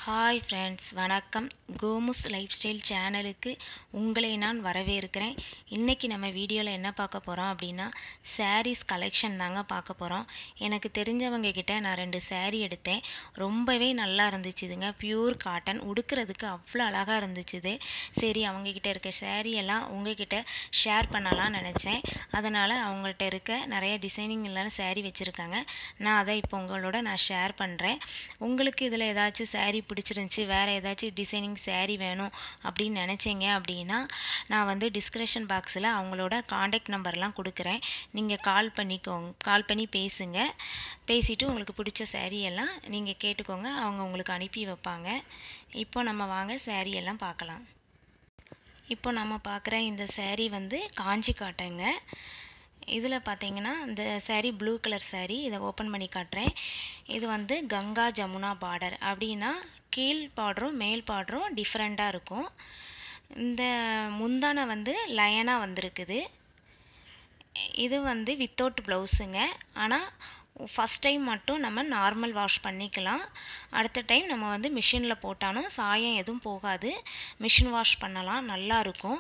hi friends வணக்கம் கோமுஸ் life style சேனலுக்கு உங்களை நான் வரவேற்கிறேன் இன்றைக்கி நம்ம வீடியோவில் என்ன பார்க்க போகிறோம் அப்படின்னா சாரீஸ் கலெக்ஷன் தாங்க பார்க்க போகிறோம் எனக்கு தெரிஞ்சவங்க கிட்ட நான் ரெண்டு saree எடுத்தேன் ரொம்பவே நல்லா இருந்துச்சுதுங்க பியூர் காட்டன் உடுக்கிறதுக்கு அவ்வளோ அழகாக இருந்துச்சுது சரி அவங்கக்கிட்ட இருக்க saree எல்லாம் உங்ககிட்ட ஷேர் பண்ணலாம்னு நினச்சேன் அதனால் அவங்கள்ட்ட இருக்க நிறைய டிசைனிங் இல்லாத saree வச்சுருக்காங்க நான் அதை இப்போ உங்களோட நான் ஷேர் பண்ணுறேன் உங்களுக்கு இதில் ஏதாச்சும் saree பிடிச்சிருந்துச்சி வேறு ஏதாச்சும் டிசைனிங் saree வேணும் அப்படின்னு நினச்சிங்க அப்படின்னா நான் வந்து டிஸ்கிரிப்ஷன் பாக்ஸில் அவங்களோட காண்டாக்ட் நம்பர்லாம் கொடுக்குறேன் நீங்கள் கால் பண்ணிக்கோங்க கால் பண்ணி பேசுங்க பேசிவிட்டு உங்களுக்கு பிடிச்ச saree எல்லாம் நீங்கள் கேட்டுக்கோங்க அவங்க உங்களுக்கு அனுப்பி வைப்பாங்க இப்போ நம்ம வாங்க saree எல்லாம் பார்க்கலாம் இப்போ நம்ம பார்க்குற இந்த saree வந்து காஞ்சி காட்டைங்க இதில் பார்த்தீங்கன்னா இந்த saree ப்ளூ கலர் saree இதை ஓப்பன் பண்ணி காட்டுறேன் இது வந்து கங்கா ஜமுனா பார்டர் அப்படின்னா கீழ் பார்டரும் மேல் பார்டரும் டிஃப்ரெண்ட்டாக இருக்கும் இந்த முந்தானை வந்து லயனாக வந்திருக்குது இது வந்து வித்தவுட் ப்ளவுஸுங்க ஆனால் ஃபஸ்ட் டைம் மட்டும் நம்ம நார்மல் வாஷ் பண்ணிக்கலாம் அடுத்த டைம் நம்ம வந்து மிஷினில் போட்டாலும் சாயம் எதுவும் போகாது மிஷின் வாஷ் பண்ணலாம் நல்லா இருக்கும்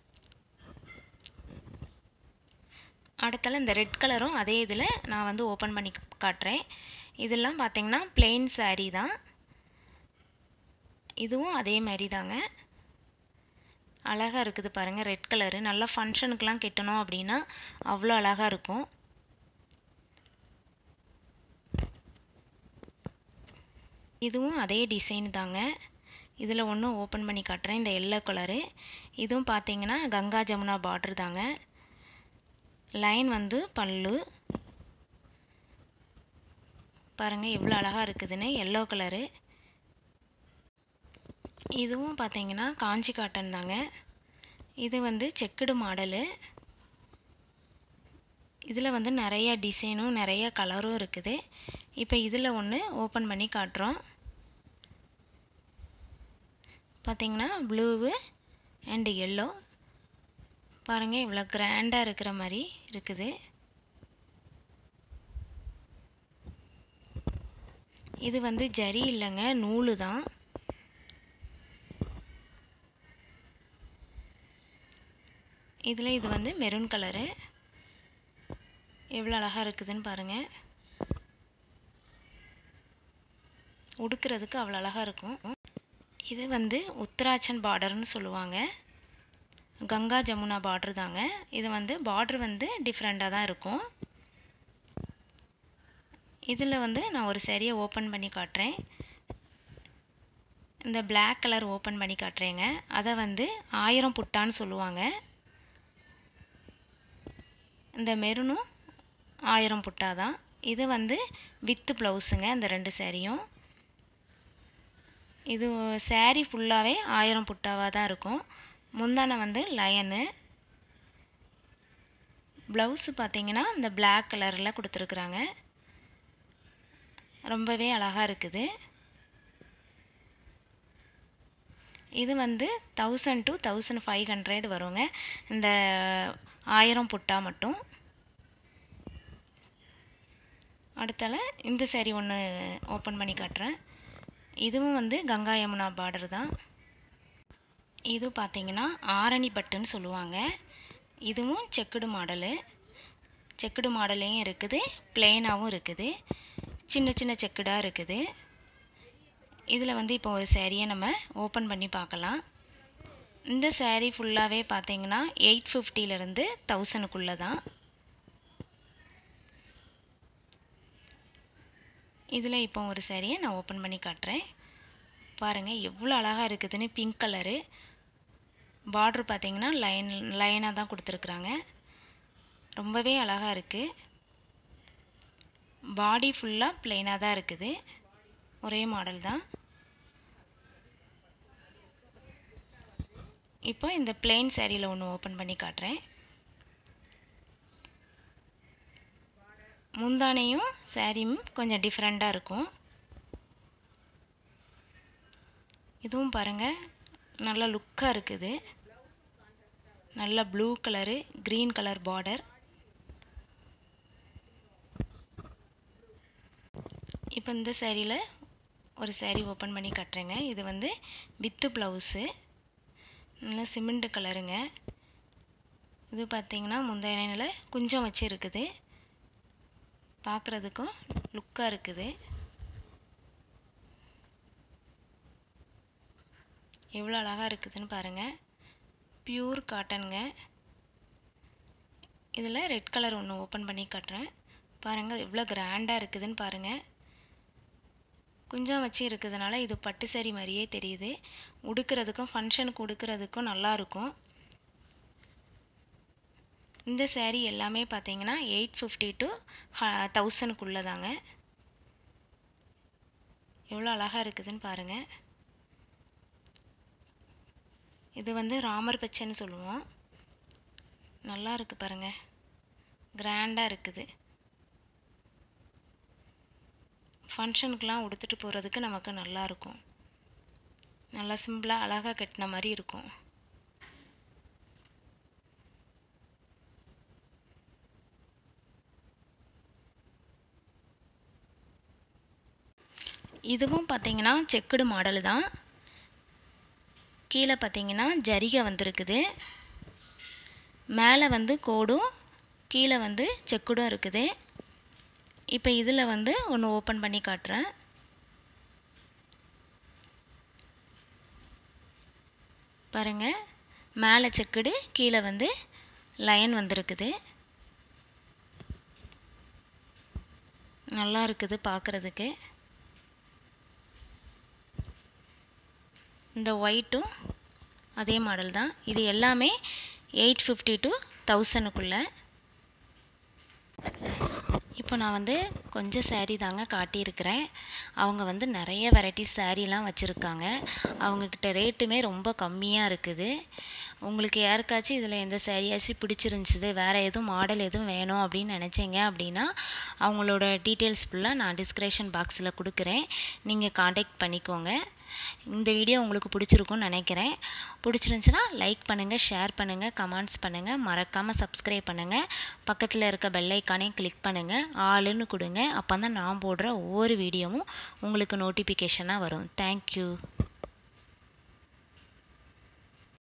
அடுத்தால இந்த ரெட் கலரும் அதே இதில் நான் வந்து ஓப்பன் பண்ணி காட்டுறேன் இதெல்லாம் பார்த்திங்கன்னா பிளெயின் saree தான் இதுவும் அதே மாதிரி தாங்க அழகாக இருக்குது பாருங்கள் ரெட் கலரு நல்லா ஃபங்க்ஷனுக்கெலாம் கெட்டணும் அப்படின்னா அவ்வளோ அழகாக இருக்கும் இதுவும் அதே டிசைன் தாங்க இதில் ஒன்று ஓப்பன் பண்ணி காட்டுறேன் இந்த எல்லோ கலரு இதுவும் பார்த்தீங்கன்னா கங்கா ஜமுனா பார்டர் தாங்க லைன் வந்து பல்லு பாருங்கள் எவ்வளோ அழகாக இருக்குதுன்னு எல்லோ கலரு இதுவும் பார்த்தீங்கன்னா காஞ்சி காட்டன் தாங்க இது வந்து செக்குடு மாடலு இதில் வந்து நிறைய டிசைனும் நிறைய கலரும் இருக்குது இப்போ இதில் ஒன்று ஓப்பன் பண்ணி காட்டுறோம் பார்த்திங்கன்னா ப்ளூவு அண்டு எல்லோ பாருங்கள் இவ்வளோ கிராண்டாக இருக்கிற மாதிரி இருக்குது இது வந்து ஜரி இல்லைங்க நூலு தான் இதில் இது வந்து மெரூன் கலரு எவ்வளோ அழகாக இருக்குதுன்னு பாருங்கள் உடுக்கிறதுக்கு அவ்வளோ அழகாக இருக்கும் இது வந்து உத்தராச்சன் பார்டர்னு சொல்லுவாங்க கங்கா ஜமுனா பார்டர் தாங்க இது வந்து பார்டர் வந்து டிஃப்ரெண்ட்டாக தான் இருக்கும் இதில் வந்து நான் ஒரு சரியை ஓப்பன் பண்ணி காட்டுறேன் இந்த பிளாக் கலர் ஓப்பன் பண்ணி காட்டுறேங்க அதை வந்து ஆயிரம் புட்டான்னு சொல்லுவாங்க இந்த மெருனும் ஆயிரம் புட்டா தான் இது வந்து வித்து ப்ளவுஸுங்க இந்த ரெண்டு சேரீயும் இது சேரீ ஃபுல்லாகவே ஆயிரம் புட்டாவாக தான் இருக்கும் முந்தானை வந்து லயனு ப்ளவுஸு பார்த்தீங்கன்னா இந்த பிளாக் கலரில் கொடுத்துருக்குறாங்க ரொம்பவே அழகாக இருக்குது இது வந்து thousand two thousand five hundred வருங்க இந்த ஆயிரம் புட்டா மட்டும் அடுத்தால இந்த சேரீ ஒன்று ஓப்பன் பண்ணி காட்டுறேன் இதுவும் வந்து கங்கா யமுனா பார்டர் தான் இது பார்த்திங்கன்னா ஆரணி பட்டுன்னு சொல்லுவாங்க இதுவும் செக்குடு மாடலு செக்குடு மாடலையும் இருக்குது பிளெயினாகவும் இருக்குது சின்ன சின்ன செக்குடாக இருக்குது இதில் வந்து இப்போ ஒரு சேரீயை நம்ம ஓப்பன் பண்ணி பார்க்கலாம் இந்த சேரீ ஃபுல்லாகவே பார்த்தீங்கன்னா எயிட் ஃபிஃப்டிலேருந்து தௌசண்ட்குள்ளே தான் இதில் இப்போ ஒரு சேரீயை நான் ஓப்பன் பண்ணி காட்டுறேன் பாருங்கள் எவ்வளோ அழகாக இருக்குதுன்னு பிங்க் கலரு பார்ட்ரு பார்த்தீங்கன்னா லைன் லைனாக தான் கொடுத்துருக்குறாங்க ரொம்பவே அழகாக இருக்குது பாடி ஃபுல்லாக ப்ளைனாக தான் இருக்குது ஒரே மாடல் தான் இப்போ இந்த பிளெயின் சேரீயில் ஒன்று ஓப்பன் பண்ணி காட்டுறேன் முந்தானையும் சாரியும் கொஞ்சம் டிஃப்ரெண்ட்டாக இருக்கும் இதுவும் பாருங்கள் நல்ல லுக்காக இருக்குது நல்ல blue colour green colour border இப்போ இந்த சேரீயில் ஒரு சேரீ ஓப்பன் பண்ணி கட்டுறேங்க இது வந்து வித்து ப்ளவுஸு நல்லா சிமெண்ட் கலருங்க இது பார்த்திங்கன்னா முந்தையில குஞ்சம் வச்சு இருக்குது பார்க்குறதுக்கும் லுக்காக இருக்குது எவ்வளோ அழகாக இருக்குதுன்னு பாருங்கள் பியூர் காட்டனுங்க இதில் ரெட் கலர் ஒன்று ஓப்பன் பண்ணி காட்டுறேன் பாருங்கள் எவ்வளோ கிராண்டாக இருக்குதுன்னு பாருங்கள் குஞ்சம் வச்சு இருக்கிறதுனால இது பட்டு சரி மாதிரியே தெரியுது உடுக்கிறதுக்கும் ஃபங்க்ஷனுக்கு உடுக்கிறதுக்கும் நல்லாயிருக்கும் இந்த சேரீ எல்லாமே பார்த்தீங்கன்னா எயிட் ஃபிஃப்டி டு தௌசண்ட்குள்ளே தாங்க எவ்வளோ அழகாக இருக்குதுன்னு பாருங்கள் இது வந்து ராமர் பச்சைன்னு சொல்லுவோம் நல்லா இருக்குது பாருங்கள் கிராண்டாக இருக்குது ஃபங்க்ஷனுக்கெலாம் உடுத்துட்டு போகிறதுக்கு நமக்கு நல்லாயிருக்கும் நல்லா சிம்பிளாக அழகாக கட்டின மாதிரி இருக்கும் இதுவும் பார்த்திங்கன்னா செக்குடு மாடல் தான் கீழே பார்த்தீங்கன்னா ஜரிகை வந்திருக்குது மேலே வந்து கோடும் கீழே வந்து செக்குடும் இருக்குது இப்போ இதில் வந்து ஒன்று ஓப்பன் பண்ணி காட்டுறேன் பாருங்கள் மேலே செக்குடு கீழே வந்து லைன் வந்திருக்குது நல்லா இருக்குது பார்க்குறதுக்கு இந்த ஒயிட்டும் அதே மாடல் தான் இது எல்லாமே எயிட் ஃபிஃப்டி டு தௌசண்ட்க்குள்ளே இப்போ நான் வந்து கொஞ்சம் சேரீ தாங்க காட்டியிருக்கிறேன் அவங்க வந்து நிறைய வெரைட்டிஸ் சேரீலாம் வச்சுருக்காங்க அவங்கக்கிட்ட ரேட்டுமே ரொம்ப கம்மியாக இருக்குது உங்களுக்கு யாருக்காச்சும் இதில் எந்த சேரீயாச்சும் பிடிச்சிருந்துச்சிது வேறு எதுவும் மாடல் எதுவும் வேணும் அப்படின்னு நினச்சிங்க அப்படின்னா அவங்களோட டீட்டெயில்ஸ் ஃபுல்லாக நான் டிஸ்கிரிப்ஷன் பாக்ஸில் கொடுக்குறேன் நீங்கள் காண்டாக்ட் பண்ணிக்கோங்க இந்த வீடியோ உங்களுக்கு பிடிச்சிருக்கும்னு நினைக்கிறேன் பிடிச்சிருந்துச்சின்னா லைக் பண்ணுங்கள் ஷேர் பண்ணுங்கள் கமெண்ட்ஸ் பண்ணுங்கள் மறக்காமல் சப்ஸ்கிரைப் பண்ணுங்கள் பக்கத்தில் இருக்க பெல்லைக்கானையும் கிளிக் பண்ணுங்கள் ஆளுன்னு கொடுங்க அப்போ தான் நான் போடுற ஒவ்வொரு வீடியோவும் உங்களுக்கு நோட்டிஃபிகேஷனாக வரும் தேங்க்யூ